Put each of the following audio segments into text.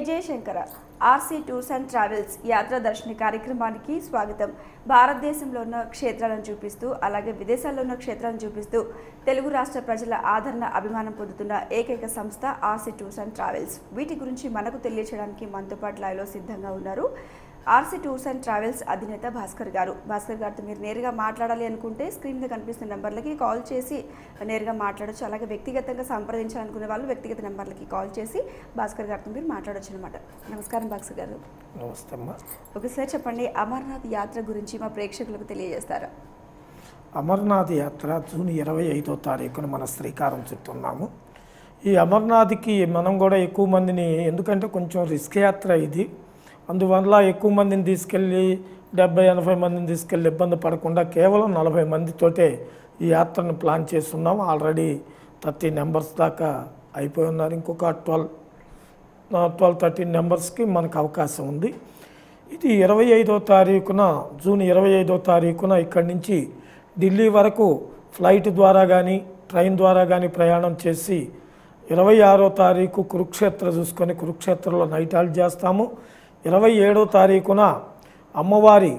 Jayashankar RC tours and travels యాత్ర దర్శన కార్యక్రమానికి స్వాగతం భారతదేశంలో ఉన్న క్షేత్రాలను చూపిస్తూ అలాగే విదేశాల్లో ఉన్న క్షేత్రాలను చూపిస్తూ తెలుగు రాష్ట్ర ప్రజల ఆదరణ అభిమానం పొందుతున్న ఏకైక సంస్థ ఆర్సీ టూర్స్ అండ్ ట్రావెల్స్ వీటి గురించి మనకు తెలియచేయడానికి మనతో పాటు లైవ్లో సిద్ధంగా ఉన్నారు ఆర్సీ టూర్స్ అండ్ ట్రావెల్స్ అధినేత భాస్కర్ గారు భాస్కర్ గారితో మీరు నేరుగా మాట్లాడాలి అనుకుంటే స్క్రీన్ మీద కనిపిస్తున్న నెంబర్లకి కాల్ చేసి నేరుగా మాట్లాడొచ్చు అలాగే వ్యక్తిగతంగా సంప్రదించాలనుకునే వాళ్ళు వ్యక్తిగత నెంబర్లకి కాల్ చేసి భాస్కర్ గారితో మీరు మాట్లాడొచ్చు అనమాట నమస్కారం భాస్కర్ గారు నమస్తే అమ్మా ఒకసారి చెప్పండి అమర్నాథ్ యాత్ర గురించి మా ప్రేక్షకులకు తెలియజేస్తారా అమర్నాథ్ యాత్ర జూన్ ఇరవై ఐదో తారీఖున మన శ్రీకారం చుట్టున్నాము ఈ అమర్నాథ్కి మనం కూడా ఎక్కువ మందిని ఎందుకంటే కొంచెం రిస్క్ యాత్ర ఇది అందువల్ల ఎక్కువ మందిని తీసుకెళ్ళి డెబ్బై ఎనభై మందిని తీసుకెళ్ళి ఇబ్బంది పడకుండా కేవలం నలభై మందితోటే ఈ యాత్రను ప్లాన్ చేస్తున్నాం ఆల్రెడీ థర్టీ నెంబర్స్ దాకా అయిపోయి ఉన్నారు ఇంకొక ట్వెల్వ్ ట్వెల్వ్ థర్టీన్ నెంబర్స్కి మనకు అవకాశం ఉంది ఇది ఇరవై ఐదో తారీఖున జూన్ ఇరవై ఐదో తారీఖున ఇక్కడి నుంచి ఢిల్లీ వరకు ఫ్లైట్ ద్వారా కానీ ట్రైన్ ద్వారా కానీ ప్రయాణం చేసి ఇరవై ఆరో తారీఖు కురుక్షేత్ర చూసుకొని కురుక్షేత్రలో నైట్ హాల్ట్ చేస్తాము ఇరవై ఏడో తారీఖున అమ్మవారి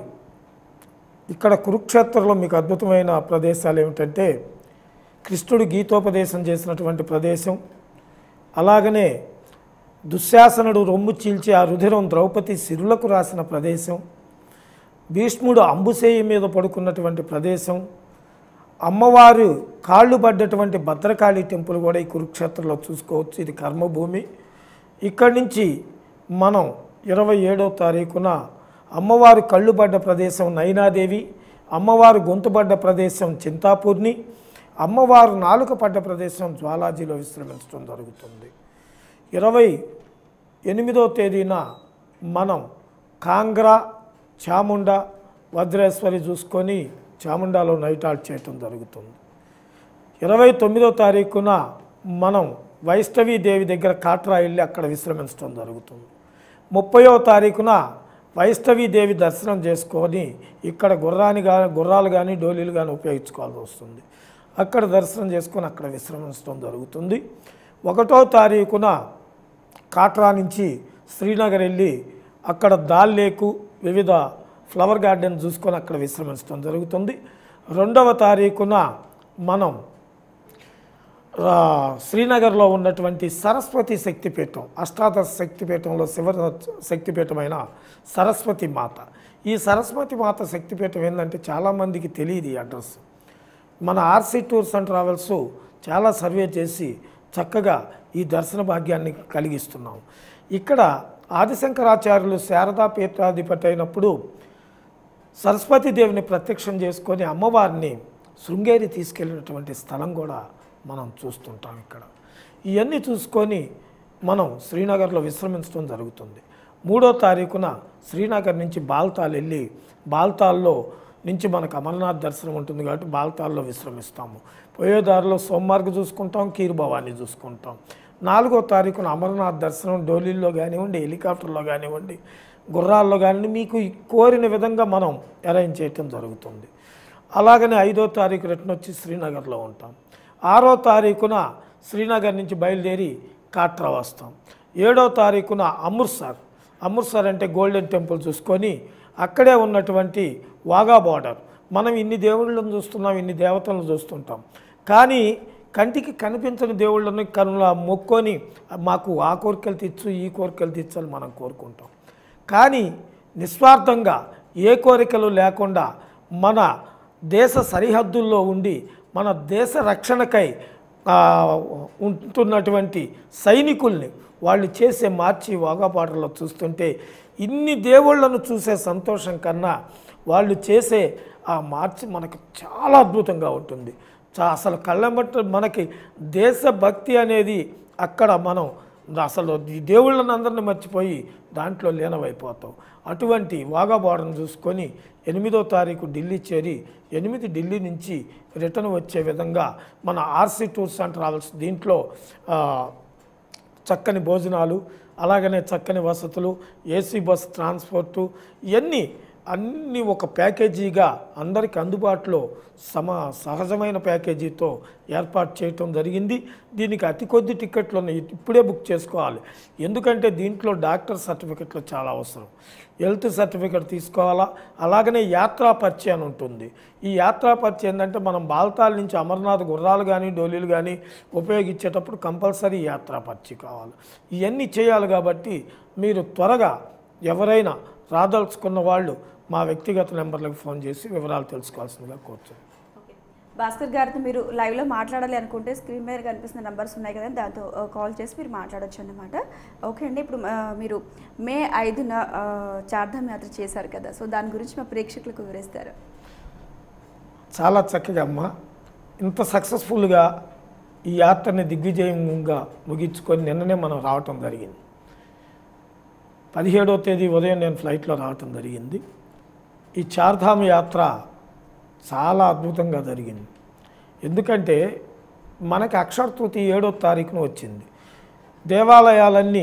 ఇక్కడ కురుక్షేత్రంలో మీకు అద్భుతమైన ప్రదేశాలు ఏమిటంటే కృష్ణుడు గీతోపదేశం చేసినటువంటి ప్రదేశం అలాగనే దుశ్శాసనుడు రొమ్ము చీల్చి ఆ రుధిరం ద్రౌపది సిరులకు రాసిన ప్రదేశం భీష్ముడు అంబుసేయి మీద పడుకున్నటువంటి ప్రదేశం అమ్మవారు కాళ్ళు పడ్డటువంటి భద్రకాళి టెంపుల్ కూడా ఈ కురుక్షేత్రంలో చూసుకోవచ్చు ఇది కర్మభూమి ఇక్కడి నుంచి మనం ఇరవై ఏడో తారీఖున అమ్మవారు కళ్ళు పడ్డ ప్రదేశం నైనాదేవి అమ్మవారు గొంతు పడ్డ ప్రదేశం చింతాపూర్ణి అమ్మవారు నాలుక పడ్డ ప్రదేశం జ్వాలాజీలో విశ్రమించడం జరుగుతుంది ఇరవై ఎనిమిదో తేదీన మనం కాంగ్రా చాముండ వజ్రేశ్వరి చూసుకొని చాముండాలో నైట్ హాల్ట్ చేయటం జరుగుతుంది ఇరవై తొమ్మిదో తారీఖున మనం వైష్ణవీ దేవి దగ్గర కాట్రా వెళ్ళి అక్కడ విశ్రమించడం జరుగుతుంది ముప్పయో తారీఖున వైష్ణవీ దేవి దర్శనం చేసుకొని ఇక్కడ గుర్రాన్ని కానీ గుర్రాలు కానీ డోలీలు కానీ ఉపయోగించుకోవాల్సి వస్తుంది అక్కడ దర్శనం చేసుకొని అక్కడ విశ్రమించడం జరుగుతుంది ఒకటో తారీఖున కాట్రా నుంచి శ్రీనగర్ వెళ్ళి అక్కడ దాల్ లేకు వివిధ ఫ్లవర్ గార్డెన్ చూసుకొని అక్కడ విశ్రమించడం జరుగుతుంది రెండవ తారీఖున మనం ఆ, శ్రీనగర్లో ఉన్నటువంటి సరస్వతి శక్తిపీఠం అష్టాదశ శక్తిపీఠంలో శివ శక్తిపీఠమైన సరస్వతి మాత ఈ సరస్వతి మాత శక్తిపీఠం ఏంటంటే చాలామందికి తెలియదు ఈ అడ్రస్ మన ఆర్సీ టూర్స్ అండ్ ట్రావెల్స్ చాలా సర్వే చేసి చక్కగా ఈ దర్శన భాగ్యాన్ని కలిగిస్తున్నాం ఇక్కడ ఆదిశంకరాచార్యులు శారదా పీఠాధిపతి అయినప్పుడు సరస్వతి దేవిని ప్రత్యక్షం చేసుకొని అమ్మవారిని శృంగేరి తీసుకెళ్ళినటువంటి స్థలం కూడా మనం చూస్తుంటాం ఇక్కడ ఇవన్నీ చూసుకొని మనం శ్రీనగర్లో విశ్రమించడం జరుగుతుంది మూడో తారీఖున శ్రీనగర్ నుంచి బాల్తాల్ వెళ్ళి బాల్తాల్లో నుంచి మనకు అమర్నాథ్ దర్శనం ఉంటుంది కాబట్టి బాల్తాల్లో విశ్రమిస్తాము పోయే దారిలో సోమవారికి చూసుకుంటాం కీర్ భవానీ చూసుకుంటాం నాలుగో తారీఖున అమర్నాథ్ దర్శనం డోలీల్లో కానివ్వండి హెలికాప్టర్లో కానివ్వండి గుర్రాల్లో కానివ్వండి మీకు కోరిన విధంగా మనం అరేంజ్ చేయటం జరుగుతుంది అలాగనే ఐదో తారీఖు రిటర్న్ వచ్చి శ్రీనగర్లో ఉంటాం ఆరో తారీఖున శ్రీనగర్ నుంచి బయలుదేరి కాట్రా వస్తాం ఏడో తారీఖున అమృత్సర్ అమృత్సర్ అంటే గోల్డెన్ టెంపుల్ చూసుకొని అక్కడే ఉన్నటువంటి వాగా బార్డర్ మనం ఇన్ని దేవుళ్ళను చూస్తున్నాం ఇన్ని దేవతలను చూస్తుంటాం కానీ కంటికి కనిపించని దేవుళ్ళని కనుల మొక్కొని మాకు ఆ కోరికలు తీర్చు ఈ కోరికలు తీర్చని మనం కోరుకుంటాం కానీ నిస్వార్థంగా ఏ కోరికలు లేకుండా మన దేశ సరిహద్దుల్లో ఉండి మన దేశ రక్షణకై ఆ, ఉంటున్నటువంటి సైనికుల్ని వాళ్ళు చేసే మార్చి వాగాపాటలో చూస్తుంటే ఇన్ని దేవుళ్ళను చూసే సంతోషం కన్నా వాళ్ళు చేసే ఆ మార్చి మనకు చాలా అద్భుతంగా ఉంటుంది చా- అసలు కళ్ళమట్ట మనకి దేశభక్తి అనేది అక్కడ మనం అసలు ఈ దేవుళ్ళని అందరిని మర్చిపోయి దాంట్లో లీనమైపోతాం అటువంటి వాగాబార్డర్ని చూసుకొని ఎనిమిదో తారీఖు ఢిల్లీ చేరి ఎనిమిది ఢిల్లీ నుంచి రిటర్న్ వచ్చే విధంగా మన ఆర్సీ టూర్స్ అండ్ ట్రావెల్స్ దీంట్లో ఆ, చక్కని భోజనాలు అలాగనే చక్కని వసతులు ఏసీ బస్ ట్రాన్స్పోర్టు ఇవన్నీ అన్ని ఒక ప్యాకేజీగా అందరికి అందుబాటులో సమ సహజమైన ప్యాకేజీతో ఏర్పాటు చేయటం జరిగింది దీనికి అతి కొద్ది టికెట్లు ఉన్నాయి ఇప్పుడే బుక్ చేసుకోవాలి ఎందుకంటే దీంట్లో డాక్టర్ సర్టిఫికెట్లు చాలా అవసరం హెల్త్ సర్టిఫికెట్ తీసుకోవాలా అలాగనే యాత్రా పరిచయం అని ఉంటుంది ఈ యాత్రా పరిచయం ఏంటంటే మనం బాల్తాల నుంచి అమర్నాథ్ గుర్రాలు కానీ డోలీలు కానీ ఉపయోగించేటప్పుడు కంపల్సరీ యాత్రా పరిచయం కావాలి ఇవన్నీ చేయాలి కాబట్టి మీరు త్వరగా ఎవరైనా రాదలుచుకున్న వాళ్ళు మా వ్యక్తిగత నెంబర్లకు ఫోన్ చేసి వివరాలు తెలుసుకోవాల్సిందిగా కోరుతున్నాను ఓకే. భాస్కర్ గారితో మీరు లైవ్లో మాట్లాడాలి అనుకుంటే స్క్రీన్ మీద కనిపిస్తున్న నెంబర్స్ ఉన్నాయి కదా దాంతో ఆ, కాల్ చేసి మీరు మాట్లాడొచ్చు అన్నమాట ఓకే అండి ఇప్పుడు ఆ, మీరు మే ఐదున ఆ, చార్ధామ్ యాత్ర చేశారు కదా సో దాని గురించి మా ప్రేక్షకులకు వివరిస్తారు చాలా చక్కగా అమ్మ ఇంత సక్సెస్ఫుల్గా ఈ యాత్రని దిగ్విజయంగా ముగించుకొని నిన్ననే మనం రావటం జరిగింది పదిహేడవ తేదీ ఉదయం నేను ఫ్లైట్లో రావటం జరిగింది ఈ చార్ధామ్ యాత్ర చాలా అద్భుతంగా జరిగింది ఎందుకంటే మనకి అక్షర తృతీయ ఏడో తారీఖున వచ్చింది దేవాలయాలన్నీ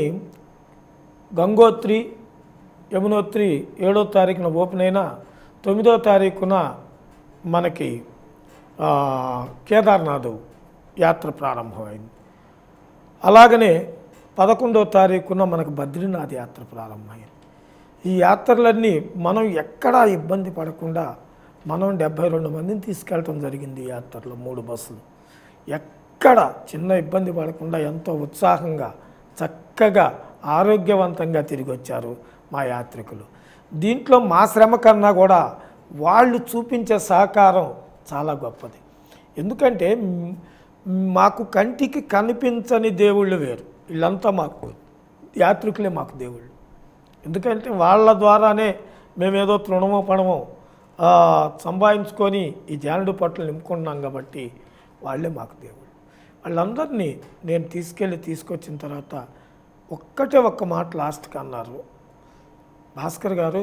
గంగోత్రి యమునోత్రి ఏడో తారీఖున ఓపెన్ అయినా తొమ్మిదో తారీఖున మనకి ఆ, కేదార్నాథ్ యాత్ర ప్రారంభమైంది అలాగనే పదకొండో తారీఖున మనకు బద్రీనాథ్ యాత్ర ప్రారంభమైంది ఈ యాత్రలన్నీ మనం ఎక్కడా ఇబ్బంది పడకుండా మనం డెబ్బై రెండు మందిని తీసుకెళ్ళటం జరిగింది ఈ యాత్రలో మూడు బస్సులు ఎక్కడ చిన్న ఇబ్బంది పడకుండా ఎంతో ఉత్సాహంగా చక్కగా ఆరోగ్యవంతంగా తిరిగి వచ్చారు మా యాత్రికులు దీంట్లో మా శ్రమ కన్నా కూడా వాళ్ళు చూపించే సహకారం చాలా గొప్పది ఎందుకంటే మ్, మాకు కంటికి కనిపించని దేవుళ్ళు వేరు వీళ్ళంతా మాకు యాత్రికులే మాకు దేవుళ్ళు ఎందుకంటే వాళ్ళ ద్వారానే మేమేదో తృణమో పణమో ఆ, సంపాదించుకొని ఈ జానుడు పట్ల నింపుకున్నాం కాబట్టి వాళ్ళే మాకు దేవుళ్ళు వాళ్ళందరినీ నేను తీసుకెళ్ళి తీసుకొచ్చిన తర్వాత ఒక్కటే ఒక్క మాట లాస్ట్కి అన్నారు భాస్కర్ గారు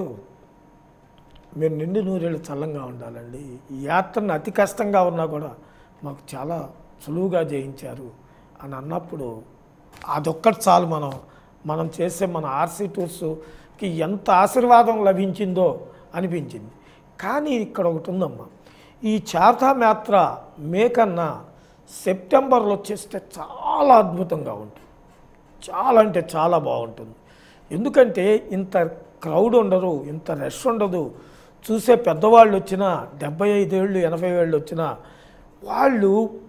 మీరు నిండు నూరేళ్ళు చల్లంగా ఉండాలండి ఈ యాత్రను అతి కష్టంగా ఉన్నా కూడా మాకు చాలా సులువుగా జయించారు అని అన్నప్పుడు అదొక్కటి చాలు మనం మనం చేసే మన ఆర్సీ టూర్స్కి ఎంత ఆశీర్వాదం లభించిందో అనిపించింది కానీ ఇక్కడ ఒకటి ఉందమ్మా ఈ చార్ధామ్ యాత్ర మే కన్నా సెప్టెంబర్లో చేస్తే చాలా అద్భుతంగా ఉంటుంది చాలా అంటే చాలా బాగుంటుంది ఎందుకంటే ఇంత క్రౌడ్ ఉండరు ఇంత రష్ ఉండదు చూసే పెద్దవాళ్ళు వచ్చినా డెబ్బై ఐదేళ్ళు ఎనభై ఏళ్ళు వచ్చినా వాళ్ళు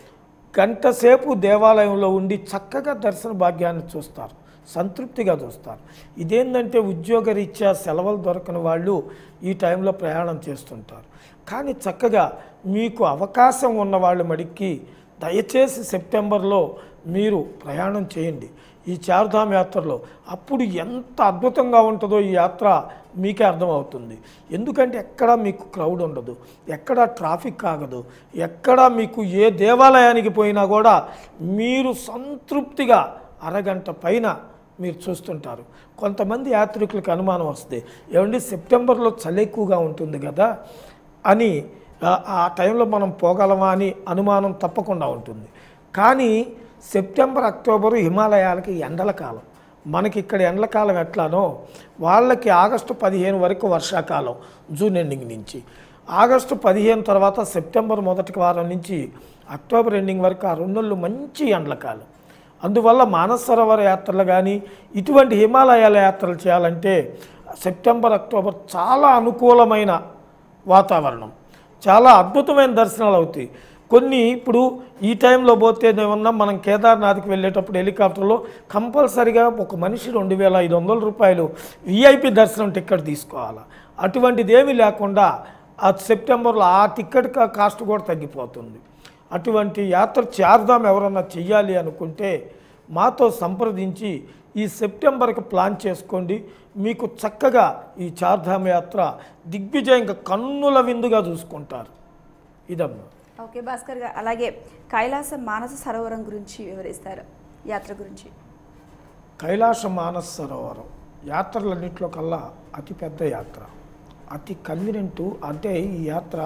గంట సేపు దేవాలయంలో ఉండి చక్కగా దర్శన భాగ్యాన్ని చూస్తారు సంతృప్తిగా చూస్తారు ఇదేంటంటే ఉద్యోగరీత్యా సెలవులు దొరకని వాళ్ళు ఈ టైంలో ప్రయాణం చేస్తుంటారు కానీ చక్కగా మీకు అవకాశం ఉన్న వాళ్ళు మడికి దయచేసి సెప్టెంబర్లో మీరు ప్రయాణం చేయండి ఈ చార్ధామ్ యాత్రలో అప్పుడు ఎంత అద్భుతంగా ఉంటుందో ఈ యాత్ర మీకే అర్థమవుతుంది ఎందుకంటే ఎక్కడా మీకు క్రౌడ్ ఉండదు ఎక్కడా ట్రాఫిక్ ఆగదు ఎక్కడా మీకు ఏ దేవాలయానికి పోయినా కూడా మీరు సంతృప్తిగా అరగంట పైన మీరు చూస్తుంటారు కొంతమంది యాత్రికులకు అనుమానం వస్తుంది ఏమండి సెప్టెంబర్లో చలి ఎక్కువగా ఉంటుంది కదా అని ఆ- ఆ టైంలో మనం పోగలమా అని అనుమానం తప్పకుండా ఉంటుంది కానీ సెప్టెంబర్ అక్టోబరు హిమాలయాలకి ఎండల కాలం మనకి ఇక్కడ ఎండల కాలం ఎట్లానో వాళ్ళకి ఆగస్టు పదిహేను వరకు వర్షాకాలం జూన్ ఎండింగ్ నుంచి ఆగస్టు పదిహేను తర్వాత సెప్టెంబర్ మొదటి వారం నుంచి అక్టోబర్ ఎండింగ్ వరకు ఆ రెండు నెలలు మంచి ఎండల కాలం అందువల్ల మానస సరోవర యాత్రలు కానీ ఇటువంటి హిమాలయాల యాత్రలు చేయాలంటే సెప్టెంబర్ అక్టోబర్ చాలా అనుకూలమైన వాతావరణం చాలా అద్భుతమైన దర్శనాలు అవుతాయి కొన్ని ఇప్పుడు ఈ టైంలో పోతే ఏమన్నా మనం కేదార్నాథ్కి వెళ్ళేటప్పుడు హెలికాప్టర్లో కంపల్సరిగా ఒక మనిషి రెండు వేల ఐదు వందల రూపాయలు విఐపి దర్శనం టికెట్ తీసుకోవాలి అటువంటిది ఏమీ లేకుండా ఆ సెప్టెంబర్లో ఆ టికెట్ కా- కాస్ట్ కూడా తగ్గిపోతుంది అటువంటి యాత్ర చార్ధాం ఎవరన్నా చెయ్యాలి అనుకుంటే మాతో సంప్రదించి ఈ సెప్టెంబర్కి ప్లాన్ చేసుకోండి మీకు చక్కగా ఈ చార్ధామ్ యాత్ర దిగ్విజయంగా కన్నుల విందుగా చూసుకుంటారు ఇదమ్మా ఓకే భాస్కర్ గారు అలాగే కైలాసం మానస సరోవరం గురించి వివరిస్తారు యాత్ర గురించి కైలాస మానస సరోవరం యాత్రలన్నింటిలో కల్లా అతిపెద్ద యాత్ర అతి కన్వీనెంట్ అంటే ఈ యాత్ర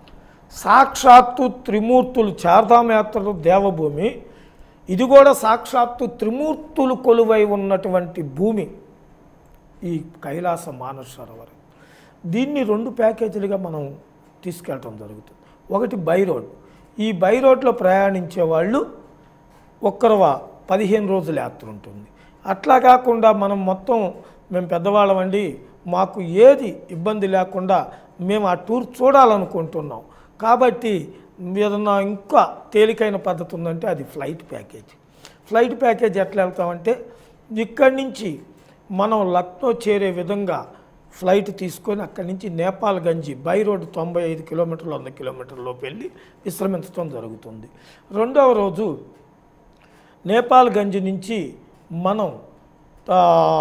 సాక్షాత్తు త్రిమూర్తులు చార్ధామ యాత్రలు దేవభూమి ఇది కూడా సాక్షాత్తు త్రిమూర్తులు కొలువై ఉన్నటువంటి భూమి ఈ కైలాస మానస సరోవరం దీన్ని రెండు ప్యాకేజీలుగా మనం తీసుకెళ్ళటం జరుగుతుంది ఒకటి బై రోడ్ ఈ బై రోడ్లో ప్రయాణించే వాళ్ళు ఒక్కరవ పదిహేను రోజుల యాత్ర ఉంటుంది అట్లా కాకుండా మనం మొత్తం మేము పెద్దవాళ్ళమండి మాకు ఏది ఇబ్బంది లేకుండా మేము ఆ టూర్ చూడాలనుకుంటున్నాం కాబట్టి ఏదన్నా ఇంకా తేలికైన పద్ధతి ఉందంటే అది ఫ్లైట్ ప్యాకేజ్ ఫ్లైట్ ప్యాకేజ్ ఎట్లా వెళ్తామంటే ఇక్కడి నుంచి మనం లక్నో చేరే విధంగా ఫ్లైట్ తీసుకొని అక్కడి నుంచి నేపాల్ గంజి బై రోడ్ తొంభై ఐదు కిలోమీటర్లు వంద కిలోమీటర్లోపు వెళ్ళి విశ్రమించడం జరుగుతుంది రెండవ రోజు నేపాల్ గంజ్ నుంచి మనం ఆ,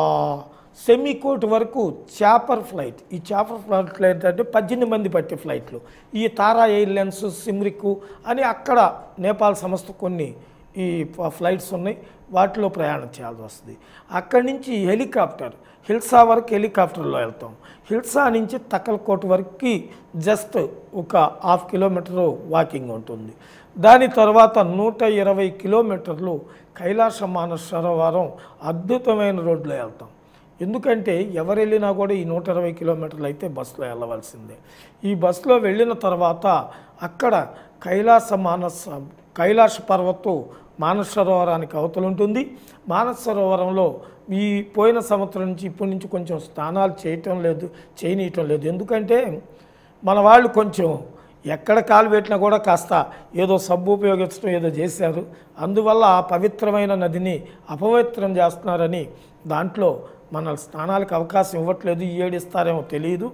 సెమీకోట్ వరకు చాపర్ ఫ్లైట్ ఈ చాపర్ ఫ్లైట్లు ఏంటంటే పద్దెనిమిది మంది పట్టే ఫ్లైట్లు ఈ తారా ఎయిర్లైన్స్ సిమ్రిక్ అని అక్కడ నేపాల్ సంస్థ కొన్ని ఈ ప- ఫ్లైట్స్ ఉన్నాయి వాటిలో ప్రయాణం చేయాల్సి వస్తుంది అక్కడి నుంచి హెలికాప్టర్ హిల్సా వరకు హెలికాప్టర్లో వెళ్తాం హిల్సా నుంచి తక్కలకోట వరకు జస్ట్ ఒక హాఫ్ కిలోమీటరు వాకింగ్ ఉంటుంది దాని తర్వాత నూట ఇరవై కిలోమీటర్లు కైలాస మానస సరోవరం అద్భుతమైన రోడ్లో వెళ్తాం ఎందుకంటే ఎవరు వెళ్ళినా కూడా ఈ నూట ఇరవై కిలోమీటర్లు అయితే బస్సులో వెళ్ళవలసిందే ఈ బస్సులో వెళ్ళిన తర్వాత అక్కడ కైలాస మానస కైలాస పర్వతు మానస సరోవరానికి అవతల ఉంటుంది మానస సరోవరంలో ఈ పోయిన సంవత్సరం నుంచి ఇప్పటి నుంచి కొంచెం స్నానాలు చేయటం లేదు చేయనీయటం లేదు ఎందుకంటే మన వాళ్ళు కొంచెం ఎక్కడ కాలు పెట్టినా కూడా కాస్త ఏదో సబ్బు ఉపయోగించడం ఏదో చేశారు అందువల్ల ఆ పవిత్రమైన నదిని అపవిత్రం చేస్తున్నారని దాంట్లో మన స్నానాలకు అవకాశం ఇవ్వట్లేదు ఈ ఏడు ఇస్తారేమో తెలియదు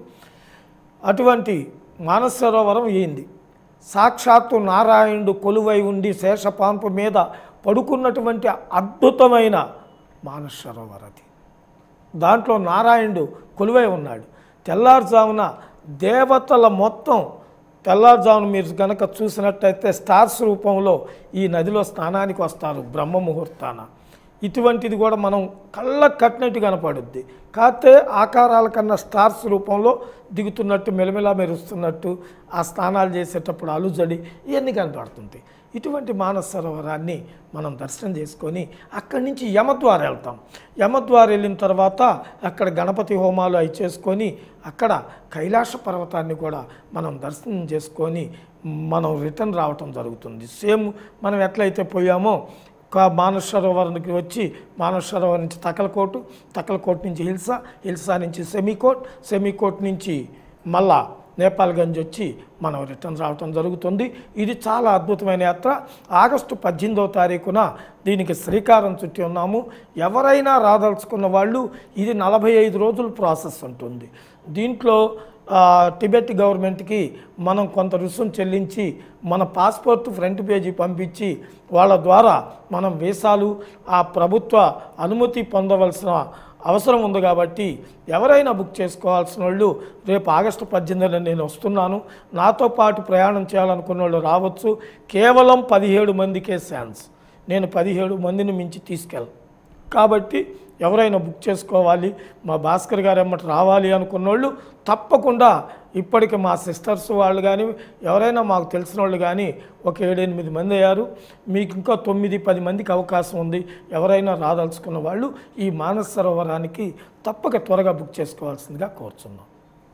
అటువంటి మానస సరోవరం ఏంది సాక్షాత్తు నారాయణుడు కొలువై ఉండి శేషపాంపు మీద పడుకున్నటువంటి అద్భుతమైన మానస సరోవరం అది దాంట్లో నారాయణుడు కొలువై ఉన్నాడు తెల్లారుజామున దేవతల మొత్తం తెల్లారుజామున మీరు కనుక చూసినట్టయితే స్టార్స్ రూపంలో ఈ నదిలో స్నానానికి వస్తారు బ్రహ్మ ముహూర్తాన ఇటువంటిది కూడా మనం కళ్ళకు కట్టినట్టు కనపడుద్ది కాకపోతే ఆకారాల కన్నా స్టార్స్ రూపంలో దిగుతున్నట్టు మెలమెలా మెరుస్తున్నట్టు ఆ స్నానాలు చేసేటప్పుడు అలుజడి ఇవన్నీ కనపడుతుంటాయి ఇటువంటి మానస సరోవరాన్ని మనం దర్శనం చేసుకొని అక్కడి నుంచి యమద్వార వెళ్తాం యమద్వార వెళ్ళిన తర్వాత అక్కడ గణపతి హోమాలు అవి చేసుకొని అక్కడ కైలాస పర్వతాన్ని కూడా మనం దర్శనం చేసుకొని మనం రిటర్న్ రావటం జరుగుతుంది సేమ్ మనం ఎట్లయితే పోయామో కా మానస సరోవరానికి వచ్చి మానస సరోవరం నుంచి తకలకోటు తకలకోట్ నుంచి హిల్సా హిల్సా నుంచి సెమీకోట్ సెమీకోట్ నుంచి మళ్ళా నేపాల్గంజ్ వచ్చి మనం రిటర్న్ రావటం జరుగుతుంది ఇది చాలా అద్భుతమైన యాత్ర ఆగస్టు పద్దెనిమిదవ తారీఖున దీనికి శ్రీకారం చుట్టి ఉన్నాము ఎవరైనా రాదలుచుకున్న వాళ్ళు ఇది నలభై ఐదు రోజుల ప్రాసెస్ ఉంటుంది దీంట్లో ఆ, టిబెట్ గవర్నమెంట్కి మనం కొంత రుసుం చెల్లించి మన పాస్పోర్ట్ ఫ్రంట్ పేజీ పంపించి వాళ్ళ ద్వారా మనం వీసాలు ఆ ప్రభుత్వ అనుమతి పొందవలసిన అవసరం ఉంది కాబట్టి ఎవరైనా బుక్ చేసుకోవాల్సిన వాళ్ళు రేపు ఆగస్టు పద్దెనిమిదిన నేను వస్తున్నాను నాతో పాటు ప్రయాణం చేయాలనుకున్న వాళ్ళు రావచ్చు కేవలం పదిహేడు మందికే ఛాన్స్ నేను పదిహేడు మందిని మించి తీసుకెళ్ళను కాబట్టి ఎవరైనా బుక్ చేసుకోవాలి మా భాస్కర్ గారు ఎమ్మటి రావాలి అనుకున్న వాళ్ళు తప్పకుండా ఇప్పటికి మా సిస్టర్స్ వాళ్ళు కానీ ఎవరైనా మాకు తెలిసిన వాళ్ళు కానీ ఒక ఏడెనిమిది మంది అయ్యారు మీకు ఇంకా తొమ్మిది పది మందికి అవకాశం ఉంది ఎవరైనా రాదలుచుకున్న వాళ్ళు ఈ మానస సరోవరానికి తప్పక త్వరగా బుక్ చేసుకోవాల్సిందిగా కోరుచున్నాం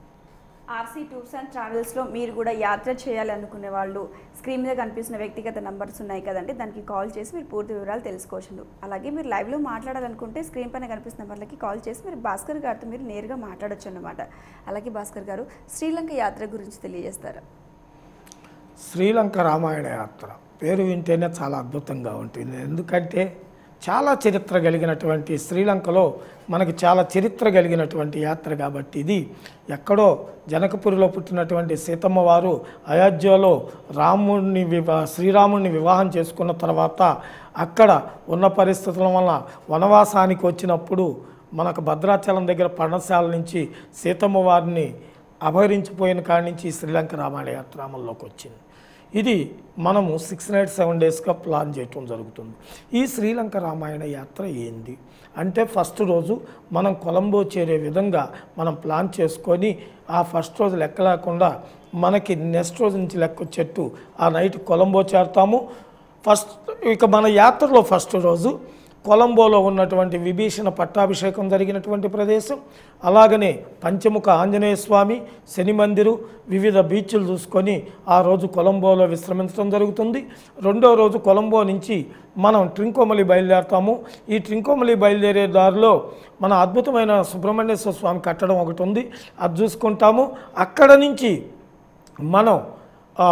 ఆర్సీ టూర్స్ అండ్ ట్రావెల్స్లో మీరు కూడా యాత్ర చేయాలి అనుకునే వాళ్ళు స్క్రీన్ మీద కనిపిస్తున్న వ్యక్తిగత నంబర్స్ ఉన్నాయి కదండి దానికి కాల్ చేసి మీరు పూర్తి వివరాలు తెలుసుకోవచ్చు అలాగే మీరు లైవ్లో మాట్లాడాలనుకుంటే స్క్రీన్ పైన కనిపిస్తున్న నెంబర్లకి కాల్ చేసి మీరు భాస్కర్ గారితో మీరు నేరుగా మాట్లాడొచ్చు అన్నమాట అలాగే భాస్కర్ గారు శ్రీలంక యాత్ర గురించి తెలియజేస్తారు శ్రీలంక రామాయణ యాత్ర పేరు వింటేనే చాలా అద్భుతంగా ఉంటుంది ఎందుకంటే చాలా చరిత్ర కలిగినటువంటి శ్రీలంకలో మనకి చాలా చరిత్ర కలిగినటువంటి యాత్ర కాబట్టి ఇది ఎక్కడో జనకపురిలో పుట్టినటువంటి సీతమ్మ వారు అయోధ్యలో రాముడిని వివా శ్రీరాముడిని వివాహం చేసుకున్న తర్వాత అక్కడ ఉన్న పరిస్థితుల వల్ల వనవాసానికి వచ్చినప్పుడు మనకు భద్రాచలం దగ్గర పర్ణశాల నుంచి సీతమ్మ వారిని అపహరించిపోయిన కాడి నుంచి ఈ శ్రీలంక రామాయణ యాత్ర అమల్లోకి వచ్చింది ఇది మనము సిక్స్ నైట్ సెవెన్ డేస్గా ప్లాన్ చేయటం జరుగుతుంది ఈ శ్రీలంక రామాయణ యాత్ర ఏంది అంటే ఫస్ట్ రోజు మనం కొలంబో చేరే విధంగా మనం ప్లాన్ చేసుకొని ఆ ఫస్ట్ రోజు లెక్క లేకుండా మనకి నెక్స్ట్ రోజు నుంచి లెక్క వచ్చేట్టు ఆ నైట్ కొలంబో చేరుతాము ఫస్ట్ ఇక మన యాత్రలో ఫస్ట్ రోజు కొలంబోలో ఉన్నటువంటి విభీషణ పట్టాభిషేకం జరిగినటువంటి ప్రదేశం అలాగనే పంచముఖ ఆంజనేయ స్వామి శని మందిరు వివిధ బీచ్లు చూసుకొని ఆ రోజు కొలంబోలో విశ్రమించడం జరుగుతుంది రెండో రోజు కొలంబో నుంచి మనం ట్రింకోమలి బయలుదేరుతాము ఈ ట్రింకోమలి బయలుదేరే దారిలో మన అద్భుతమైన సుబ్రహ్మణ్యేశ్వర స్వామి కట్టడం ఒకటి ఉంది అది చూసుకుంటాము అక్కడ నుంచి మనం ఆ,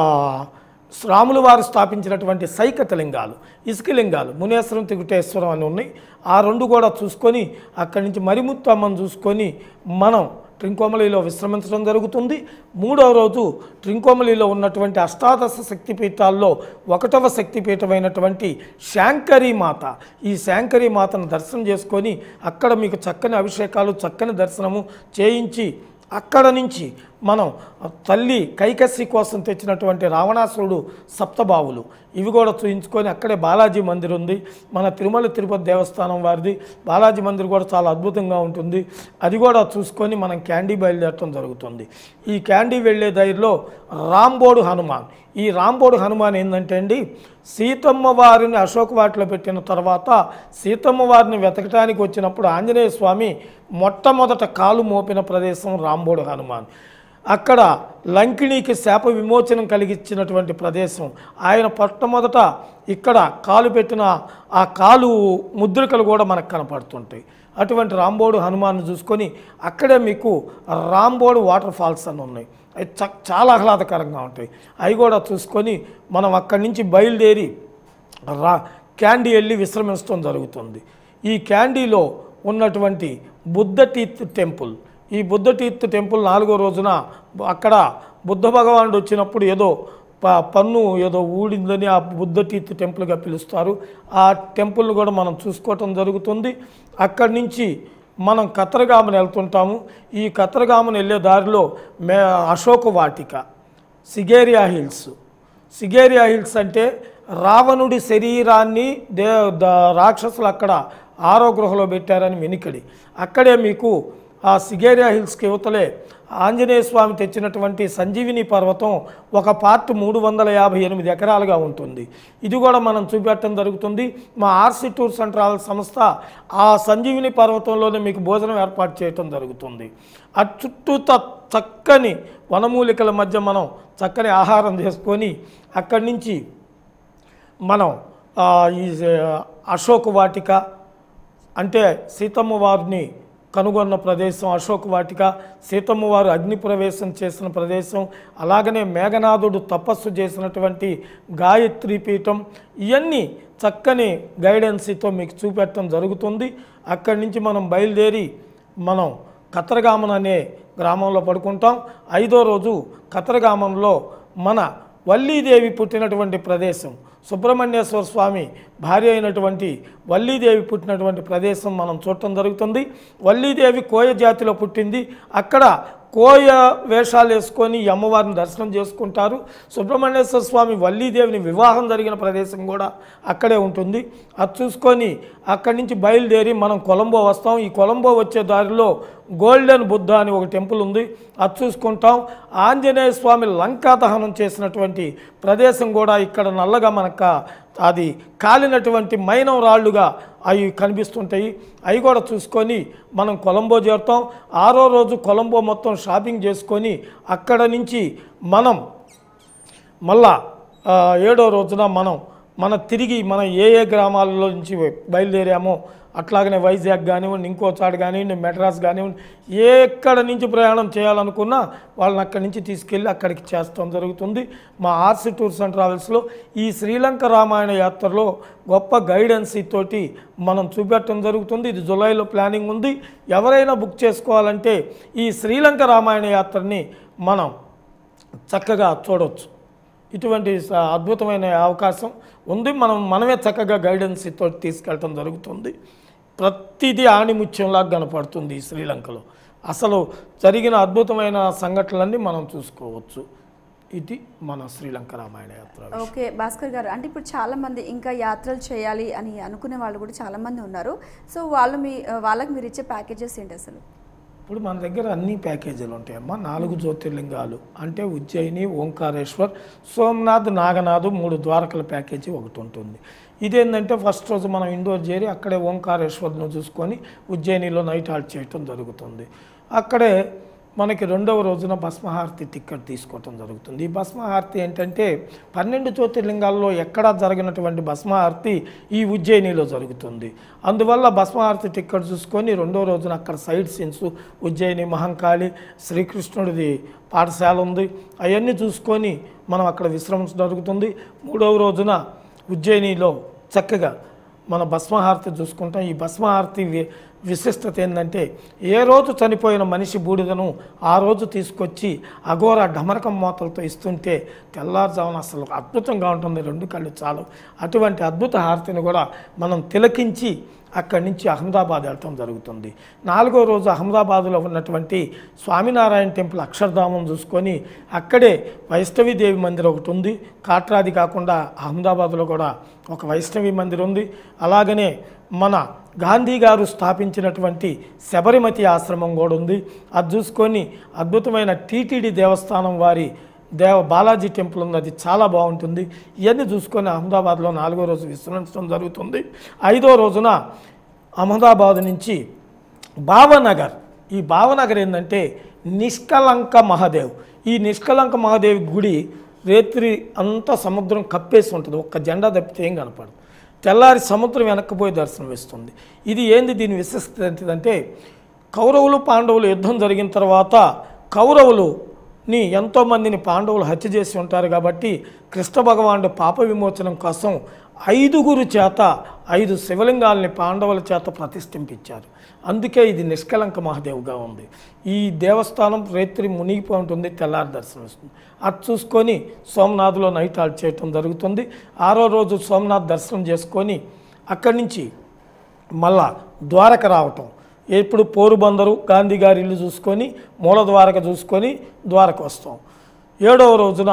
రాములు వారు స్థాపించినటువంటి సైకత లింగాలు ఇసుక లింగాలు మునేశ్వరం తిగుటేశ్వరం అని ఉన్నాయి ఆ రెండు కూడా చూసుకొని అక్కడి నుంచి మరిముత్తు అమ్మను చూసుకొని మనం ట్రింకోమలిలో విశ్రమించడం జరుగుతుంది మూడవ రోజు ట్రింకోమలిలో ఉన్నటువంటి అష్టాదశ శక్తిపీఠాల్లో ఒకటవ శక్తిపీఠమైనటువంటి శాంకరీ మాత ఈ శాంకరీ మాతను దర్శనం చేసుకొని అక్కడ మీకు చక్కని అభిషేకాలు చక్కని దర్శనము చేయించి అక్కడ నుంచి మనం తల్లి కైకస్సి కోసం తెచ్చినటువంటి రావణాసురుడు సప్తబావులు ఇవి కూడా చూయించుకొని అక్కడే బాలాజీ మందిర్ ఉంది మన తిరుమల తిరుపతి దేవస్థానం వారిది బాలాజీ మందిర్ కూడా చాలా అద్భుతంగా ఉంటుంది అది కూడా చూసుకొని మనం క్యాండీ బయలుదేరటం జరుగుతుంది ఈ క్యాండీ వెళ్ళే దారిలో రాంబోడు హనుమాన్ ఈ రాంబోడు హనుమాన్ ఏంటంటే అండి సీతమ్మ వారిని అశోక్ వాటిలో పెట్టిన తర్వాత సీతమ్మ వారిని వెతకటానికి వచ్చినప్పుడు ఆంజనేయ స్వామి మొట్టమొదట కాలు మోపిన ప్రదేశం రాంబోడు హనుమాన్ అక్కడ లంకిణికి శాప విమోచనం కలిగించినటువంటి ప్రదేశం ఆయన మొట్టమొదట ఇక్కడ కాలు పెట్టిన ఆ కాలు ముద్రికలు కూడా మనకు కనపడుతుంటాయి అటువంటి రాంబోడు హనుమాన్ చూసుకొని అక్కడే మీకు రాంబోడు వాటర్ ఫాల్స్ అని ఉన్నాయి అవి చ చాలా ఆహ్లాదకరంగా ఉంటాయి అవి కూడా చూసుకొని మనం అక్కడి నుంచి బయలుదేరి రా క్యాండీ వెళ్ళి విశ్రమించడం జరుగుతుంది ఈ క్యాండీలో ఉన్నటువంటి బుద్ధ టీత్ టెంపుల్ ఈ బుద్ధ టీత్ టెంపుల్ నాలుగో రోజున అక్కడ బుద్ధ భగవానుడు వచ్చినప్పుడు ఏదో ప- పన్ను ఏదో ఊడిందని ఆ బుద్ధ టీత్ టెంపుల్గా పిలుస్తారు ఆ టెంపుల్ని కూడా మనం చూసుకోవటం జరుగుతుంది అక్కడి నుంచి మనం కతరగామని వెళ్తుంటాము ఈ కతరగామని వెళ్ళే దారిలో మే అశోక వాటిక సిగేరియా హిల్స్ సిగేరియా హిల్స్ అంటే రావణుడి శరీరాన్ని దే ద- రాక్షసులు అక్కడ ఆరో గృహలో పెట్టారని వెనుకడి అక్కడే మీకు ఆ సిగేరియా హిల్స్కి యువతలే ఆంజనేయ స్వామి తెచ్చినటువంటి సంజీవిని పర్వతం ఒక పార్ట్ మూడు వందల యాభై ఎనిమిది ఎకరాలుగా ఉంటుంది ఇది కూడా మనం చూపెట్టడం జరుగుతుంది మా ఆర్సీ టూర్స్ అండ్ ట్రావెల్స్ సంస్థ ఆ సంజీవిని పర్వతంలోనే మీకు భోజనం ఏర్పాటు చేయటం జరుగుతుంది ఆ చుట్టూత చక్కని వనమూలికల మధ్య మనం చక్కని ఆహారం చేసుకొని అక్కడి నుంచి మనం ఆ, ఈ అశోక్ వాటిక అంటే సీతమ్మ వారిని కనుగొన్న ప్రదేశం అశోక్ వాటిక సీతమ్మ వారు అగ్ని ప్రవేశం చేసిన ప్రదేశం అలాగనే మేఘనాథుడు తపస్సు చేసినటువంటి గాయత్రి పీఠం ఇవన్నీ చక్కని గైడెన్సీతో మీకు చూపెట్టడం జరుగుతుంది అక్కడి నుంచి మనం బయలుదేరి మనం కతరగామన్ అనే గ్రామంలో పడుకుంటాం ఐదో రోజు కతరగామంలో మన వల్లీదేవి పుట్టినటువంటి ప్రదేశం సుబ్రహ్మణ్యేశ్వర స్వామి భార్య అయినటువంటి వల్లీదేవి పుట్టినటువంటి ప్రదేశం మనం చూడటం జరుగుతుంది వల్లీదేవి కోయ జాతిలో పుట్టింది అక్కడ కోయ వేషాలు వేసుకొని ఈ అమ్మవారిని దర్శనం చేసుకుంటారు సుబ్రహ్మణ్యేశ్వర స్వామి వల్లీదేవిని వివాహం జరిగిన ప్రదేశం కూడా అక్కడే ఉంటుంది అది చూసుకొని అక్కడి నుంచి బయలుదేరి మనం కొలంబో వస్తాం ఈ కొలంబో వచ్చే దారిలో గోల్డెన్ బుద్ధ అని ఒక టెంపుల్ ఉంది అది చూసుకుంటాం ఆంజనేయ స్వామి లంకా దహనం చేసినటువంటి ప్రదేశం కూడా ఇక్కడ నల్లగా మనకు అది కాలినటువంటి మైనం రాళ్ళుగా అవి కనిపిస్తుంటాయి అవి కూడా చూసుకొని మనం కొలంబో చేరుతాం ఆరో రోజు కొలంబో మొత్తం షాపింగ్ చేసుకొని అక్కడ నుంచి మనం మళ్ళా ఆ, ఏడో రోజున మనం మన తిరిగి మనం ఏ ఏ గ్రామాలలో నుంచి బయలుదేరామో అట్లాగనే వైజాగ్ కానివ్వండి ఇంకో చాట కానివ్వండి మెడ్రాస్ కానివ్వండి ఎక్కడ నుంచి ప్రయాణం చేయాలనుకున్నా వాళ్ళని అక్కడి నుంచి తీసుకెళ్ళి అక్కడికి చేస్తాం జరుగుతుంది మా ఆర్సీ టూర్స్ అండ్ ట్రావెల్స్లో ఈ శ్రీలంక రామాయణ యాత్రలో గొప్ప గైడెన్సీ తోటి మనం చూపెట్టడం జరుగుతుంది ఇది జులైలో ప్లానింగ్ ఉంది ఎవరైనా బుక్ చేసుకోవాలంటే ఈ శ్రీలంక రామాయణ యాత్రని మనం చక్కగా చూడవచ్చు ఇటువంటి స- అద్భుతమైన అవకాశం ఉంది మనం మనమే చక్కగా గైడెన్స్ తోటి తీసుకెళ్ళటం జరుగుతుంది ప్రతిదీ ఆణిముత్యంలాగా కనపడుతుంది ఈ శ్రీలంకలో అసలు జరిగిన అద్భుతమైన సంఘటనలన్నీ మనం చూసుకోవచ్చు ఇది మన శ్రీలంక రామాయణ యాత్ర ఓకే భాస్కర్ గారు అంటే ఇప్పుడు చాలా మంది ఇంకా యాత్రలు చేయాలి అని అనుకునే వాళ్ళు కూడా చాలా మంది ఉన్నారు సో వాళ్ళు మీ వాళ్ళకి మీరు ఇచ్చే ప్యాకేజెస్ ఏంటి అసలు ఇప్పుడు మన దగ్గర అన్ని ప్యాకేజీలు ఉంటాయమ్మా నాలుగు జ్యోతిర్లింగాలు అంటే ఉజ్జయిని ఓంకారేశ్వర్ సోమనాథ్ నాగనాథ్ మూడు ద్వారకల ప్యాకేజీ ఒకటి ఉంటుంది ఇదేంటంటే ఫస్ట్ రోజు మనం ఇండోర్ చేరి అక్కడే ఓంకారేశ్వర్ను చూసుకొని ఉజ్జయినిలో నైట్ హాల్ట్ చేయటం జరుగుతుంది అక్కడే మనకి రెండవ రోజున భస్మహారతి టికెట్ తీసుకోవటం జరుగుతుంది ఈ భస్మహారతి ఏంటంటే పన్నెండు జ్యోతిర్లింగాల్లో ఎక్కడా జరగనటువంటి భస్మహారతి ఈ ఉజ్జయినిలో జరుగుతుంది అందువల్ల భస్మహారతి టికెట్ చూసుకొని రెండో రోజున అక్కడ సైడ్ సీన్స్ ఉజ్జయిని మహంకాళి శ్రీకృష్ణుడిది పాఠశాల ఉంది అవన్నీ చూసుకొని మనం అక్కడ విశ్రమించడం జరుగుతుంది మూడవ రోజున ఉజ్జయినిలో చక్కగా మన భస్మహారతి చూసుకుంటాం ఈ భస్మహారతి వి- విశిష్టత ఏంటంటే ఏ రోజు చనిపోయిన మనిషి బూడిదను ఆ రోజు తీసుకొచ్చి అఘోర ఢమరకం మోతలతో ఇస్తుంటే తెల్లారుజామున అసలు అద్భుతంగా ఉంటుంది రెండు కళ్ళు చాలు అటువంటి అద్భుత హారతిని కూడా మనం తిలకించి అక్కడి నుంచి అహ్మదాబాద్ వెళ్ళటం జరుగుతుంది నాలుగో రోజు అహ్మదాబాద్లో ఉన్నటువంటి స్వామినారాయణ టెంపుల్ అక్షరధామం చూసుకొని అక్కడే వైష్ణవీదేవి మందిరం ఒకటి ఉంది కాట్రాది కాకుండా అహ్మదాబాద్లో కూడా ఒక వైష్ణవి మందిరం ఉంది అలాగనే మన గాంధీ గారు స్థాపించినటువంటి శబరిమతి ఆశ్రమం కూడా ఉంది అది చూసుకొని అద్భుతమైన టీటీడీ దేవస్థానం వారి దేవ బాలాజీ టెంపుల్ ఉంది అది చాలా బాగుంటుంది ఇవన్నీ చూసుకొని అహ్మదాబాద్లో నాలుగో రోజు విశ్రమించడం జరుగుతుంది ఐదో రోజున అహ్మదాబాద్ నుంచి భావనగర్ ఈ భావనగర్ ఏంటంటే నిష్కలంక మహాదేవ్ ఈ నిష్కలంక మహాదేవి గుడి రేత్రి అంతా సముద్రం కప్పేసి ఉంటుంది ఒక్క జెండా తప్పితే ఏం కనపడదు తెల్లారి సముద్రం వెనక్కిపోయి దర్శనం ఇస్తుంది ఇది ఏంది దీని విశిష్టత ఏంటిదంటే కౌరవులు పాండవులు యుద్ధం జరిగిన తర్వాత కౌరవులు ని ఎంతోమందిని పాండవులు హత్య చేసి ఉంటారు కాబట్టి కృష్ణ భగవానుడు పాప విమోచనం కోసం ఐదుగురు చేత ఐదు శివలింగాల్ని పాండవుల చేత ప్రతిష్ఠింపించారు అందుకే ఇది నిష్కలంక మహాదేవుగా ఉంది ఈ దేవస్థానం రేత్రి మునిగిపోయి ఉంటుంది తెల్లారి దర్శనం ఇస్తుంది అది చూసుకొని సోమనాథ్లో నైట్ హాల్ట్ చేయటం జరుగుతుంది ఆరో రోజు సోమనాథ్ దర్శనం చేసుకొని అక్కడి నుంచి మళ్ళా ద్వారక రావటం ఎప్పుడు పోరుబందరు గాంధీ గారి ఇల్లు చూసుకొని మూల ద్వారక చూసుకొని ద్వారక వస్తాం ఏడవ రోజున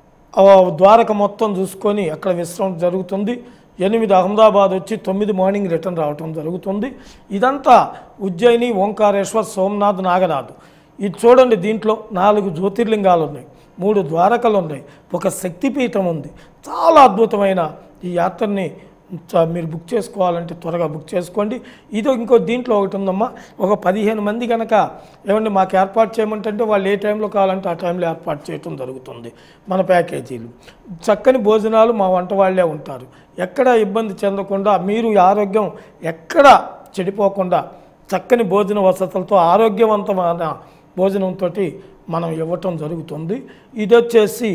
ఆ ద్వారక మొత్తం చూసుకొని అక్కడ విశ్రాంతి జరుగుతుంది ఎనిమిది అహ్మదాబాద్ వచ్చి తొమ్మిది మార్నింగ్ రిటర్న్ రావటం జరుగుతుంది ఇదంతా ఉజ్జయిని ఓంకారేశ్వర్ సోమనాథ్ నాగనాథ్ ఇది చూడండి దీంట్లో నాలుగు జ్యోతిర్లింగాలు ఉన్నాయి మూడు ద్వారకలు ఉన్నాయి ఒక శక్తిపీఠం ఉంది చాలా అద్భుతమైన ఈ యాత్రని చ- మీరు బుక్ చేసుకోవాలంటే త్వరగా బుక్ చేసుకోండి ఇది ఇంకో దీంట్లో ఒకటి ఉందమ్మా ఒక పదిహేను మంది కనుక ఏమండి మాకు ఏర్పాటు చేయమంటే వాళ్ళు ఏ టైంలో కావాలంటే ఆ టైంలో ఏర్పాటు చేయటం జరుగుతుంది మన ప్యాకేజీలు చక్కని భోజనాలు మా వంట వాళ్ళే ఉంటారు ఎక్కడ ఇబ్బంది చెందకుండా మీరు ఈ ఆరోగ్యం ఎక్కడ చెడిపోకుండా చక్కని భోజన వసతులతో ఆరోగ్యవంతమైన భోజనంతో మనం ఇవ్వటం జరుగుతుంది ఇది వచ్చేసి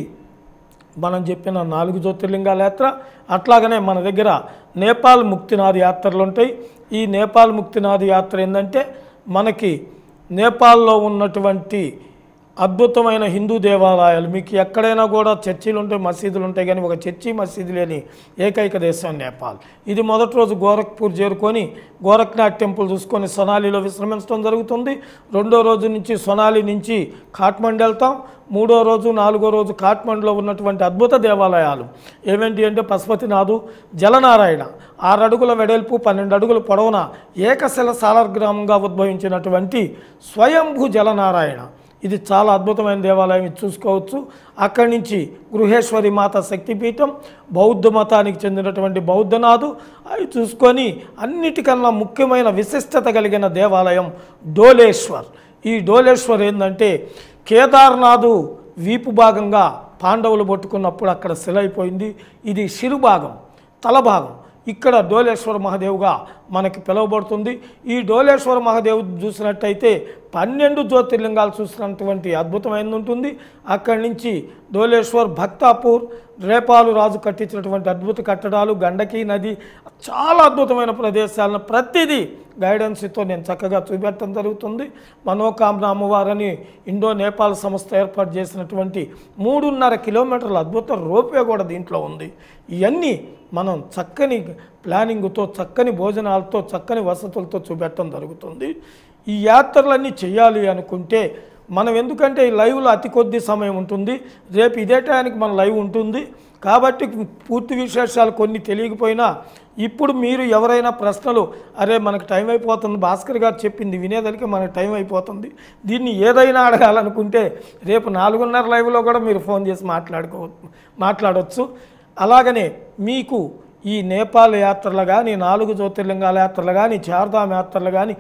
మనం చెప్పిన నాలుగు జ్యోతిర్లింగాల యాత్ర అట్లాగనే మన దగ్గర నేపాల్ ముక్తినాథ్ యాత్రలు ఉంటాయి ఈ నేపాల్ ముక్తినాథ్ యాత్ర ఏంటంటే మనకి నేపాల్లో ఉన్నటువంటి అద్భుతమైన హిందూ దేవాలయాలు మీకు ఎక్కడైనా కూడా చర్చిలు ఉంటాయి మసీదులు ఉంటాయి కానీ ఒక చర్చి మసీదు లేని ఏకైక దేశం నేపాల్ ఇది మొదటి రోజు గోరఖ్పూర్ చేరుకొని గోరఖ్నాథ్ టెంపుల్ చూసుకొని సొనాలిలో విశ్రమించడం జరుగుతుంది రెండో రోజు నుంచి సొనాలి నుంచి కాఠ్మండు వెళ్తాం మూడో రోజు నాలుగో రోజు కాఠ్మండులో ఉన్నటువంటి అద్భుత దేవాలయాలు ఏమేంటి అంటే పశుపతినాథు జలనారాయణ ఆరు అడుగుల వెడల్పు పన్నెండు అడుగుల పొడవున ఏకశిల సాలగ్రామంగా ఉద్భవించినటువంటి స్వయంభూ జలనారాయణ ఇది చాలా అద్భుతమైన దేవాలయం ఇది చూసుకోవచ్చు అక్కడి నుంచి గృహేశ్వరి మాత శక్తిపీఠం బౌద్ధ మతానికి చెందినటువంటి బౌద్ధనాథు అవి చూసుకొని అన్నిటికన్నా ముఖ్యమైన విశిష్టత కలిగిన దేవాలయం డోలేశ్వర్ ఈ డోలేశ్వర్ ఏంటంటే కేదార్నాథు వీపు భాగంగా పాండవులు పట్టుకున్నప్పుడు అక్కడ శిలైపోయింది ఇది శిరు భాగం తల భాగం ఇక్కడ డోలేశ్వర మహాదేవుగా మనకి పిలువబడుతుంది ఈ డోలేశ్వర మహాదేవు చూసినట్టయితే పన్నెండు జ్యోతిర్లింగాలు చూసినటువంటి అద్భుతమైనది ఉంటుంది అక్కడి నుంచి డోలేశ్వర్ భక్తాపూర్ రేపాలు రాజు కట్టించినటువంటి అద్భుత కట్టడాలు గండకి నది చాలా అద్భుతమైన ప్రదేశాలను ప్రతిదీ గైడెన్స్తో నేను చక్కగా చూపెట్టడం జరుగుతుంది మనోకామన అమ్మవారని ఇండో నేపాల్ సంస్థ ఏర్పాటు చేసినటువంటి మూడున్నర కిలోమీటర్ల అద్భుత రోప్వే కూడా దీంట్లో ఉంది ఇవన్నీ మనం చక్కని ప్లానింగ్తో చక్కని భోజనాలతో చక్కని వసతులతో చూపెట్టడం జరుగుతుంది ఈ యాత్రలన్నీ చేయాలి అనుకుంటే మనం ఎందుకంటే ఈ లైవ్లో అతి కొద్ది సమయం ఉంటుంది రేపు ఇదే టయానికి మన లైవ్ ఉంటుంది కాబట్టి పూర్తి విశేషాలు కొన్ని తెలియకపోయినా ఇప్పుడు మీరు ఎవరైనా ప్రశ్నలు అరే మనకు టైం అయిపోతుంది భాస్కర్ గారు చెప్పింది వినేదానికి మనకు టైం అయిపోతుంది దీన్ని ఏదైనా అడగాలనుకుంటే రేపు నాలుగున్నర లైవ్లో కూడా మీరు ఫోన్ చేసి మాట్లాడుకో మాట్లాడవచ్చు అలాగనే మీకు ఈ నేపాల్ యాత్రలు కానీ నాలుగు జ్యోతిర్లింగాల యాత్రలు కానీ చార్ధామ్ యాత్రలు కానీ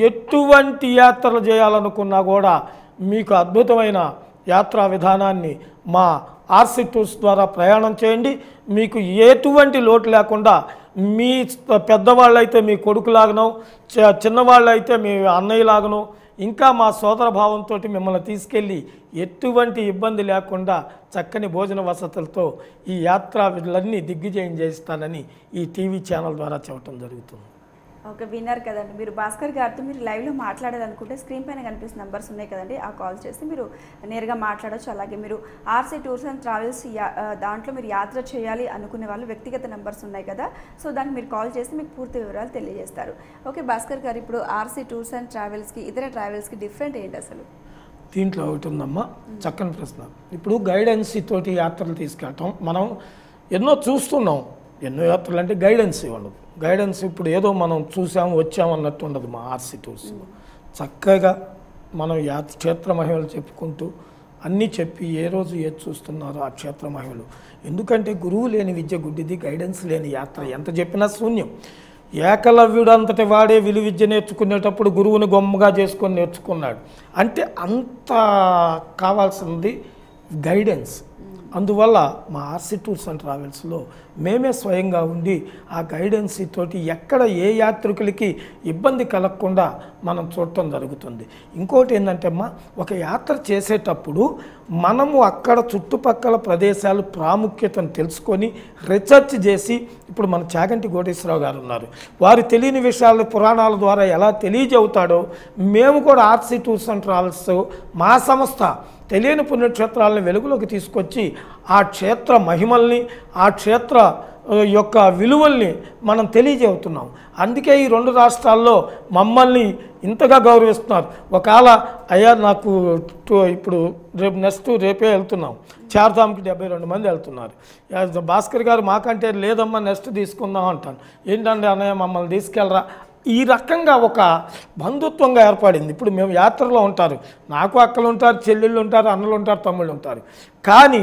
ఎటువంటి యాత్రలు చేయాలనుకున్నా కూడా మీకు అద్భుతమైన యాత్రా విధానాన్ని మా ఆర్సీ టూర్స్ ద్వారా ప్రయాణం చేయండి మీకు ఎటువంటి లోటు లేకుండా మీ పెద్దవాళ్ళు అయితే మీ కొడుకులాగనో చి- చిన్నవాళ్ళు అయితే మీ అన్నయ్యలాగనో ఇంకా మా సోదర భావంతో మిమ్మల్ని తీసుకెళ్ళి ఎటువంటి ఇబ్బంది లేకుండా చక్కని భోజన వసతులతో ఈ యాత్రలన్నీ దిగ్విజయం చేస్తానని ఈ టీవీ ఛానల్ ద్వారా చెప్పడం జరుగుతుంది ఓకే విన్నారు కదండి మీరు భాస్కర్ గారితో మీరు లైవ్లో మాట్లాడాలనుకుంటే స్క్రీన్ పైన కనిపిస్తున్న నెంబర్స్ ఉన్నాయి కదండి ఆ కాల్ చేసి మీరు నేరుగా మాట్లాడొచ్చు అలాగే మీరు ఆర్సీ టూర్స్ అండ్ ట్రావెల్స్ యా- ఆ, దాంట్లో మీరు యాత్ర చేయాలి అనుకునే వాళ్ళు వ్యక్తిగత నెంబర్స్ ఉన్నాయి కదా సో దానికి మీరు కాల్ చేసి మీకు పూర్తి వివరాలు తెలియజేస్తారు ఓకే భాస్కర్ గారు ఇప్పుడు ఆర్సీ టూర్స్ అండ్ ట్రావెల్స్కి ఇతర ట్రావెల్స్కి డిఫరెంట్ ఏంటి అసలు దీంట్లో ఒకటి ఉందమ్మా చక్కని ప్రశ్న ఇప్పుడు గైడెన్సీ తోటి యాత్రలు తీసుకెళ్ళటం మనం ఎన్నో చూస్తున్నాం ఎన్నో యాత్రలు అంటే గైడెన్స్ ఇవ్వడం గైడెన్స్ ఇప్పుడు ఏదో మనం చూసాము వచ్చాము అన్నట్టు ఉండదు మా ఆర్సీ టూర్స్లో చక్కగా మనం యా క్షేత్ర మహిమలు చెప్పుకుంటూ అన్నీ చెప్పి ఏ రోజు ఏది చూస్తున్నారో ఆ క్షేత్ర మహిమలు ఎందుకంటే గురువు లేని విద్య గుడ్డిది గైడెన్స్ లేని యాత్ర ఎంత చెప్పినా శూన్యం ఏకలవ్యుడు అంతటి వాడే విలు విద్య నేర్చుకునేటప్పుడు గురువుని గొమ్మగా చేసుకొని నేర్చుకున్నాడు అంటే అంత కావాల్సింది గైడెన్స్ అందువల్ల మా ఆర్సీ టూర్స్ అండ్ ట్రావెల్స్లో మేమే స్వయంగా ఉండి ఆ గైడెన్స్ తోటి ఎక్కడ ఏ యాత్రికులకి ఇబ్బంది కలగకుండా మనం చూడటం జరుగుతుంది ఇంకోటి ఏంటంటే అమ్మా ఒక యాత్ర చేసేటప్పుడు మనము అక్కడ చుట్టుపక్కల ప్రదేశాలు ప్రాముఖ్యతను తెలుసుకొని రీసెర్చ్ చేసి ఇప్పుడు మన చాగంటి కోటేశ్వరరావు గారు ఉన్నారు వారు తెలియని విషయాలు పురాణాల ద్వారా ఎలా తెలియజేవుతాడో మేము కూడా ఆర్సీ టూర్స్ అండ్ ట్రావెల్స్ మా సంస్థ తెలియని పుణ్యక్షేత్రాలను వెలుగులోకి తీసుకొచ్చి ఆ క్షేత్ర మహిమల్ని ఆ క్షేత్ర ఆ, యొక్క విలువల్ని మనం తెలియజేస్తున్నాం అందుకే ఈ రెండు రాష్ట్రాల్లో మమ్మల్ని ఇంతగా గౌరవిస్తున్నారు ఒకవేళ అయ్యా నాకు టు- ఇప్పుడు రేపు నెక్స్ట్ రేపే వెళ్తున్నాం చార్ధామ్కి డెబ్బై రెండు మంది వెళ్తున్నారు యా, భాస్కర్ గారు మాకంటే లేదమ్మా నెక్స్ట్ తీసుకుందాం అంటాను ఏంటంటే అన్నయ్య మమ్మల్ని తీసుకెళ్ళరా ఈ రకంగా ఒక బంధుత్వంగా ఏర్పడింది ఇప్పుడు మేము యాత్రలో ఉంటారు నాకు అక్కలు ఉంటారు చెల్లెళ్ళు ఉంటారు అన్నలు ఉంటారు తమ్ముళ్ళు ఉంటారు కానీ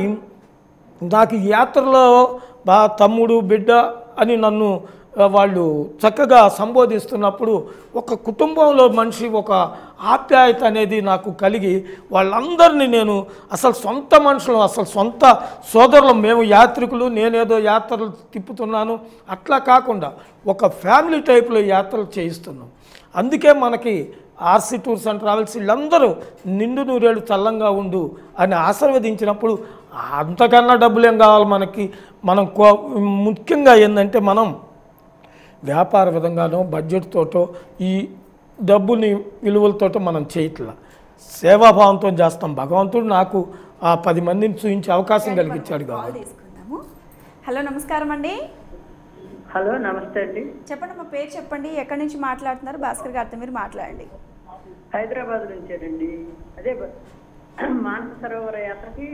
నాకు ఈ యాత్రలో బా తమ్ముడు బిడ్డ అని నన్ను ఆ, వాళ్ళు చక్కగా సంబోధిస్తున్నప్పుడు ఒక కుటుంబంలో మనిషి ఒక ఆప్యాయత అనేది నాకు కలిగి వాళ్ళందరినీ నేను అసలు సొంత మనుషులు అసలు సొంత సోదరులు మేము యాత్రికులు నేనేదో యాత్రలు తిప్పుతున్నాను అట్లా కాకుండా ఒక ఫ్యామిలీ టైప్లో యాత్రలు చేయిస్తున్నాం అందుకే మనకి ఆర్సీ టూర్స్ అండ్ ట్రావెల్స్ వీళ్ళందరూ నిండు నూరేళ్ళు చల్లంగా ఉండు అని ఆశీర్వదించినప్పుడు అంతకన్నా డబ్బులు ఏం కావాలి మనకి మనం కో- ముఖ్యంగా ఏంటంటే మనం వ్యాపార విధంగానో బడ్జెట్ తోటో ఈ డబ్బుని విలువలతోటో మనం చేయట్లా సేవాభావంతో చేస్తాం భగవంతుడు నాకు ఆ పది మందిని చూపించే అవకాశం కలిగించాడు కాల్ కాబట్టి తీసుకుందాము హలో నమస్కారం అండి హలో నమస్తే అండి చెప్పండి మా పేరు చెప్పండి ఎక్కడి నుంచి మాట్లాడుతున్నారు భాస్కర్ గారితో మీరు మాట్లాడండి హైదరాబాద్ నుంచేనండి అదే బ- మానస సరోవర యాత్రకి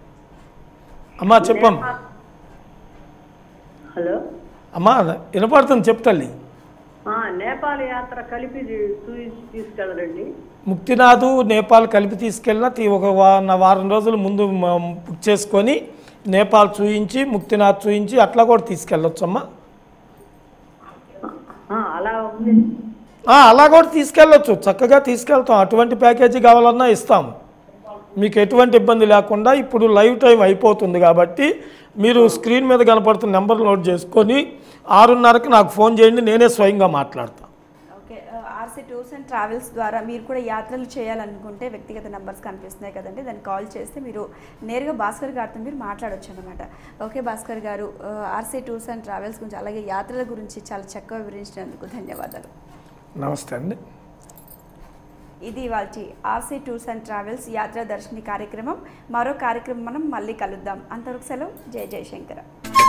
అమ్మా చెప్పం హలో అమ్మా వినపడుతుంది చెప్తల్లి ఆ, నేపాల్ యాత్ర కలిపి చూసి తీసుకెళ్ళరండి ముక్తినాథు నేపాల్ కలిపి తీసుకెళ్ళిన తీ- ఒక వా- వారం రోజుల ముందు మ- బుక్ చేసుకొని నేపాల్ చూయించి ముక్తినాథ్ చూయించి అట్లా కూడా తీసుకెళ్ళొచ్చమ్మా ఆ, అలా ఉంది ఆ, అలా కూడా తీసుకెళ్ళొచ్చు చక్కగా తీసుకెళ్తాం అటువంటి ప్యాకేజీ కావాలన్నా ఇస్తాము మీకు ఎటువంటి ఇబ్బంది లేకుండా ఇప్పుడు లైవ్ టైం అయిపోతుంది కాబట్టి మీరు స్క్రీన్ మీద కనపడుతున్న నెంబర్ నోట్ చేసుకొని ఆరున్నరకి నాకు ఫోన్ చేయండి నేనే స్వయంగా మాట్లాడతాను okay RC tours and travels ద్వారా మీరు కూడా యాత్రలు చేయాలనుకుంటే వ్యక్తిగత నెంబర్స్ కనిపిస్తున్నాయి కదండి దాన్ని కాల్ చేస్తే మీరు నేరుగా భాస్కర్ గారితో మీరు మాట్లాడొచ్చు అనమాట ఓకే భాస్కర్ గారు ఆర్సీ టూర్స్ అండ్ ట్రావెల్స్ గురించి అలాగే యాత్రల గురించి చాలా చక్కగా వివరించినందుకు ధన్యవాదాలు నమస్తే అండి ఇది వాళ్ళ ఆర్సీ టూర్స్ అండ్ ట్రావెల్స్ యాత్ర దర్శిని కార్యక్రమం మరో కార్యక్రమం మనం మళ్ళీ కలుద్దాం అంతవరకు సెలవు జై జయశంకర